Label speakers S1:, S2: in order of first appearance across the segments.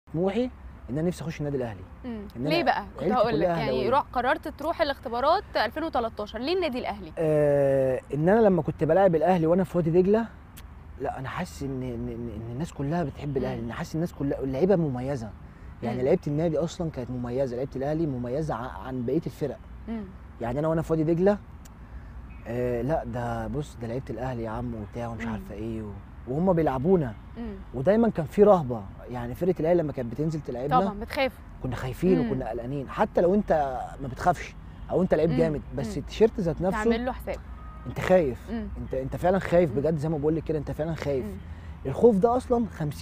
S1: طموحي ان انا نفسي اخش النادي الاهلي
S2: مم.
S1: إن
S2: ليه
S1: أنا
S2: بقى كنت
S1: عيلتي
S2: هقول لك
S1: كلها
S2: يعني
S1: أهلاوية.
S2: روح قررت تروح الاختبارات 2013 ليه النادي الاهلي
S1: آه ان انا لما كنت بلاعب الاهلي وانا في وادي دجله لا انا حاسس ان ان, إن إن الناس كلها بتحب الاهلي
S2: مم.
S1: ان حاسس الناس كلها اللعيبه مميزه يعني
S2: مم.
S1: لعيبه النادي اصلا كانت مميزه لعيبه الاهلي مميزه ع- عن بقيه الفرق
S2: مم.
S1: يعني انا وانا في وادي دجله آه لا ده بص ده لعيبه الاهلي يا عم وبتاع ومش
S2: مم.
S1: عارفه ايه و... وهم بيلعبونا
S2: مم.
S1: ودايما كان في رهبه يعني فرقه الاهلي لما كانت بتنزل تلعبنا
S2: طبعا بتخافوا
S1: كنا خايفين
S2: مم.
S1: وكنا قلقانين حتى لو انت ما بتخافش او انت لعيب
S2: مم.
S1: جامد بس
S2: مم.
S1: التيشيرت ذات نفسه
S2: تعمل له حساب
S1: انت خايف
S2: مم.
S1: انت انت فعلا خايف
S2: مم.
S1: بجد زي ما بقول لك كده انت فعلا خايف
S2: مم.
S1: الخوف ده اصلا 50%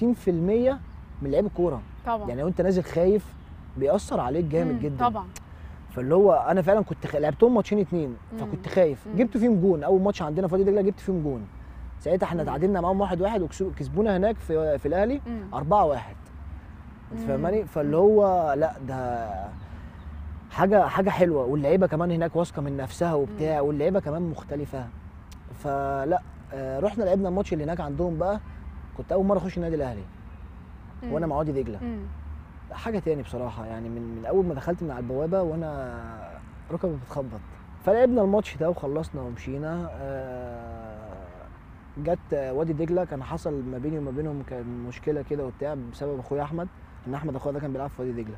S1: من لعيب الكوره
S2: طبعا
S1: يعني لو انت نازل خايف بيأثر عليك جامد
S2: مم.
S1: جدا
S2: طبعا
S1: فاللي هو انا فعلا كنت خ... لعبتهم ماتشين اتنين
S2: مم.
S1: فكنت خايف
S2: مم.
S1: جبت فيهم جون اول ماتش عندنا في وادي دجله جبت فيهم جون ساعتها احنا
S2: مم.
S1: تعادلنا معاهم واحد واحد وكسبونا هناك في في الاهلي
S2: مم.
S1: 4 1 انت
S2: مم.
S1: فاهماني فاللي هو لا ده حاجه حاجه حلوه واللعيبه كمان هناك واثقه من نفسها وبتاع واللعيبه كمان مختلفه فلا آه، رحنا لعبنا الماتش اللي هناك عندهم بقى كنت اول مره اخش النادي الاهلي
S2: مم.
S1: وانا مع وادي دجله
S2: مم.
S1: حاجه تاني بصراحه يعني من من اول ما دخلت من على البوابه وانا ركبي بتخبط فلعبنا الماتش ده وخلصنا ومشينا آه، جت وادي دجله كان حصل ما بيني وما بينهم كان مشكله كده وبتاع بسبب اخويا احمد ان احمد اخويا ده كان بيلعب في وادي دجله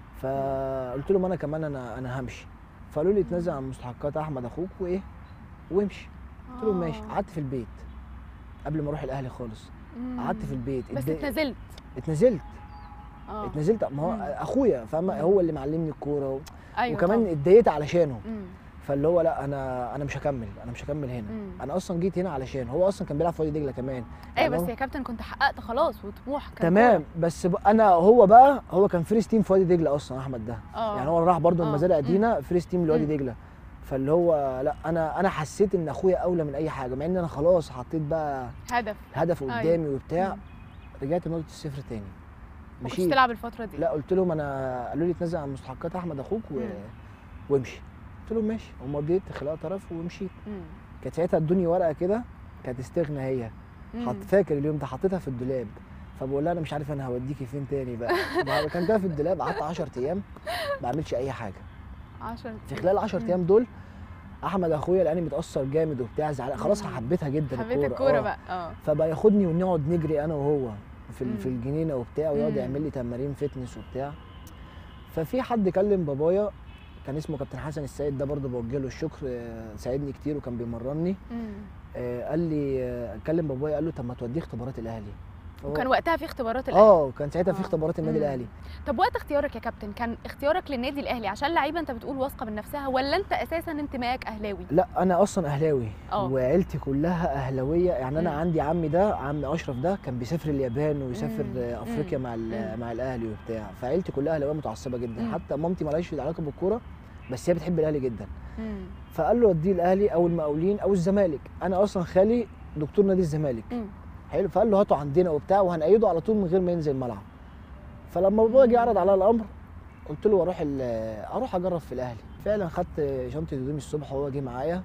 S1: فقلت لهم انا كمان انا انا همشي فقالوا لي اتنازل عن مستحقات احمد اخوك وايه وامشي قلت لهم ماشي
S2: آه.
S1: قعدت في البيت قبل ما اروح الاهلي خالص
S2: مم.
S1: قعدت في البيت
S2: بس
S1: اتضايق-
S2: اتنزلت
S1: اتنزلت
S2: اه
S1: اتنزلت ما هو
S2: مم.
S1: اخويا فاهمه
S2: مم.
S1: هو اللي معلمني الكوره و...
S2: ايوه
S1: وكمان
S2: طبعاً.
S1: اتضايقت علشانه
S2: مم.
S1: فاللي هو لا انا انا مش هكمل انا مش هكمل هنا
S2: مم.
S1: انا اصلا جيت هنا علشان هو اصلا كان بيلعب في وادي دجله كمان
S2: ايوه
S1: يعني
S2: بس
S1: هو-
S2: يا كابتن كنت حققت خلاص وطموح كان
S1: تمام بس ب... انا هو بقى هو كان فيرست تيم في وادي دجله اصلا احمد ده
S2: كورة. اه
S1: يعني هو راح برضه
S2: آه.
S1: المزارع
S2: مم.
S1: دينا فيرست تيم لوادي
S2: مم.
S1: دجله فاللي هو لا انا انا حسيت ان اخويا اولى من اي حاجه مع ان انا خلاص حطيت بقى
S2: هدف
S1: هدف
S2: أيوة.
S1: قدامي وبتاع
S2: مم.
S1: رجعت نقطه الصفر تاني
S2: ما كنتش
S1: مشيت
S2: تلعب الفتره دي
S1: لا قلت لهم انا قالوا لي تنزل عن مستحقات احمد اخوك و...
S2: مم.
S1: وامشي قلت لهم ماشي ومضيت خلال طرف ومشيت
S2: مم.
S1: كانت ساعتها ادوني ورقه كده كانت استغنى هي
S2: مم.
S1: حط فاكر اليوم ده حطيتها في الدولاب فبقول لها انا مش عارف انا هوديكي فين تاني بقى بعد ما كان ده في الدولاب قعدت 10 ايام ما بعملش اي حاجه
S2: عشر
S1: في خلال ال 10
S2: مم.
S1: ايام دول احمد اخويا لقاني متاثر جامد وبتاع زعلان خلاص
S2: مم.
S1: حبيتها جدا
S2: حبيت
S1: الكوره
S2: الكوره
S1: آه.
S2: بقى اه
S1: فبقى ياخدني ونقعد نجري انا وهو في ال- في
S2: مم.
S1: الجنينه وبتاع ويقعد
S2: مم.
S1: يعمل لي تمارين فتنس وبتاع ففي حد كلم بابايا كان اسمه كابتن حسن السيد ده برضه بوجه له الشكر آه، ساعدني كتير وكان بيمرني
S2: مم.
S1: آه، قال لي آه، كلم بابايا قال له طب ما توديه اختبارات الاهلي فهو-
S2: وكان وقتها في اختبارات الاهلي
S1: اه كان ساعتها في
S2: آه.
S1: اختبارات النادي
S2: مم.
S1: الاهلي
S2: طب وقت اختيارك يا كابتن كان اختيارك للنادي الاهلي عشان لعيبه انت بتقول واثقه من نفسها ولا انت اساسا انتمائك اهلاوي
S1: لا انا اصلا اهلاوي
S2: اه.
S1: وعيلتي كلها اهلاويه يعني انا
S2: مم.
S1: عندي عمي ده عم اشرف ده كان بيسافر اليابان ويسافر
S2: مم.
S1: آه، افريقيا
S2: مم.
S1: مع ال-
S2: مم.
S1: مع الاهلي وبتاع فعيلتي كلها اهلاويه متعصبه جدا
S2: مم.
S1: حتى مامتي مالهاش علاقه بالكوره بس هي بتحب الاهلي جدا
S2: مم.
S1: فقال له وديه الاهلي او المقاولين او الزمالك انا اصلا خالي دكتور نادي الزمالك
S2: مم.
S1: حلو فقال له هاته عندنا وبتاع وهنأيده على طول من غير ما ينزل الملعب فلما بابا جه عرض عليا الامر قلت له اروح ال- اروح اجرب في الاهلي فعلا خدت شنطه هدومي الصبح وهو جه معايا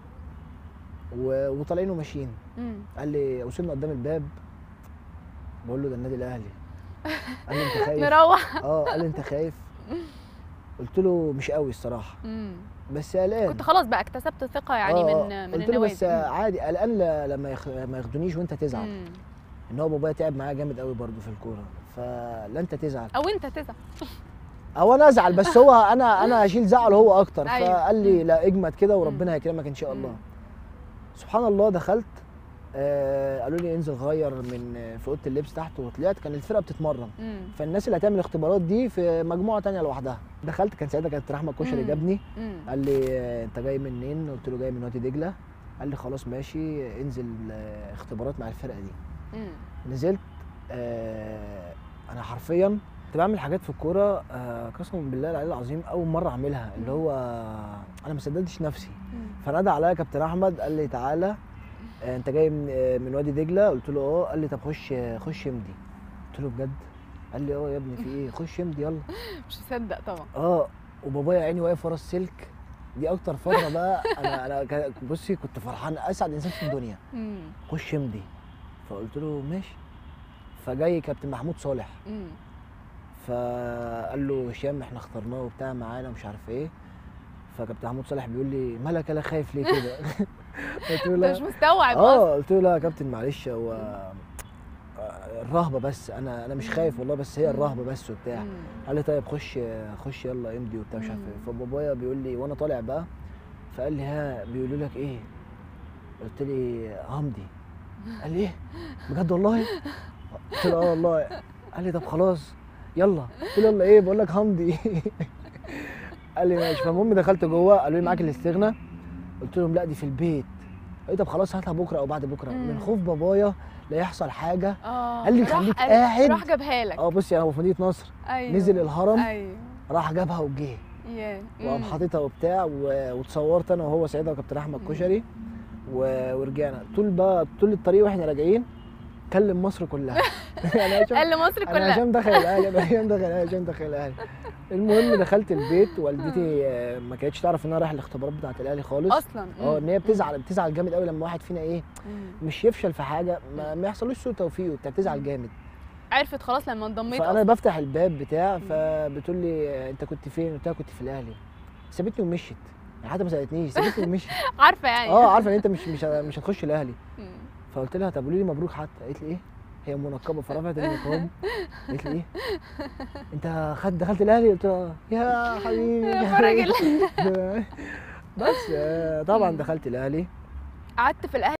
S1: و- وطالعين وماشيين
S2: مم.
S1: قال لي وصلنا قدام الباب بقول له ده النادي الاهلي قال لي انت خايف
S2: نروح
S1: اه قال لي انت خايف قلت له مش قوي الصراحه
S2: مم.
S1: بس قلقان
S2: كنت خلاص بقى اكتسبت ثقه يعني
S1: آه،
S2: من
S1: آه.
S2: من
S1: قلت له بس
S2: النوادي
S1: عادي قلقان ل- لما يخ... ما ياخدونيش وانت تزعل
S2: مم.
S1: ان هو بابايا تعب معايا جامد قوي برضه في الكوره فلا انت تزعل
S2: او انت تزعل
S1: او انا ازعل بس هو انا انا هشيل زعله هو اكتر
S2: أيوة.
S1: فقال لي
S2: مم.
S1: لا اجمد كده وربنا هيكرمك ان شاء الله
S2: مم.
S1: سبحان الله دخلت آه قالوا لي انزل غير من في اوضه اللبس تحت وطلعت كان الفرقه بتتمرن
S2: مم.
S1: فالناس اللي هتعمل الاختبارات دي في مجموعه تانية لوحدها دخلت كان ساعتها كابتن احمد كشري
S2: مم.
S1: جابني
S2: مم.
S1: قال لي آه، انت جاي منين قلت له جاي من وادي دجله قال لي خلاص ماشي انزل آه، اختبارات مع الفرقه دي
S2: مم.
S1: نزلت آه انا حرفيا كنت بعمل حاجات في الكوره آه قسما بالله العلي العظيم اول مره اعملها اللي
S2: مم.
S1: هو انا ما صدقتش نفسي
S2: مم.
S1: فنادى عليا كابتن احمد قال لي تعالى آه انت جاي من آه من وادي دجله قلت له اه قال لي طب خش خش امضي قلت له بجد قال لي اه يا ابني في ايه خش امضي يلا
S2: مش مصدق طبعا
S1: اه وبابايا عيني واقف ورا السلك دي اكتر فتره بقى انا انا كا- بصي كنت فرحان اسعد انسان في الدنيا
S2: مم.
S1: خش امضي فقلت له ماشي فجاي كابتن محمود صالح
S2: مم.
S1: فقال له هشام احنا اخترناه وبتاع معانا ومش عارف ايه فكابتن محمود صالح بيقول لي مالك انا خايف ليه كده قلت له
S2: انت
S1: لا
S2: مش مستوعب اصلا
S1: اه قلت له لا يا كابتن معلش هو الرهبه بس انا انا مش خايف والله بس هي الرهبه بس وبتاع
S2: مم.
S1: قال لي طيب خش خش يلا امضي وبتاع مش عارف ايه
S2: مم.
S1: فبابايا بيقول لي وانا طالع بقى فقال لي ها بيقولوا لك ايه قلت لي همضي قال لي ايه بجد والله قلت له اه والله قال لي طب خلاص يلا قلت له يلا ايه بقول لك همضي قال لي ماشي فالمهم دخلت جوه قالوا لي معاك الاستغنى قلت لهم لا دي في البيت قال لي طب خلاص هاتها بكره او بعد بكره من
S2: مم.
S1: خوف بابايا لا يحصل حاجه
S2: اه
S1: قال لي
S2: راح-
S1: خليك
S2: قال-
S1: قاعد.
S2: راح جابها لك
S1: اه بصي انا هو في مدينه نصر
S2: ايوه
S1: نزل الهرم
S2: ايوه
S1: راح جابها وجه
S2: ياه
S1: وقام
S2: مم.
S1: حاططها وبتاع و- واتصورت انا وهو ساعتها وكابتن احمد
S2: مم.
S1: كشري و- ورجعنا طول بقى طول الطريق واحنا راجعين كلم مصر كلها يعني هشام
S2: قال لمصر
S1: انا
S2: كلها
S1: هشام دخل الاهلي انا هشام دخل الاهلي هشام دخل الاهلي المهم دخلت البيت والدتي آه، ما كانتش تعرف ان انا رايح الاختبارات بتاعه الاهلي خالص
S2: اصلا
S1: اه
S2: مم.
S1: ان هي بتزعل بتزعل جامد قوي لما واحد فينا ايه
S2: مم.
S1: مش يفشل في حاجه ما, ما يحصلوش سوء توفيق وبتاع بتزعل جامد
S2: عرفت خلاص لما انضميت
S1: فانا
S2: أصلاً.
S1: بفتح الباب بتاع فبتقول لي آه، انت كنت فين قلت لها كنت في الاهلي سابتني ومشيت يعني حتى ما سالتنيش سابتني ومشيت
S2: عارفه يعني
S1: اه عارفه ان انت مش مش مش هتخش الاهلي
S2: مم.
S1: فقلت لها طب قولي لي مبروك حتى قالت لي ايه هي منقبه فرفعت النقاب قالت لي ايه انت خد دخلت الاهلي قلت لها يا حبيبي
S2: يا فرج
S1: بس آه، طبعا دخلت الاهلي
S2: قعدت في الاهلي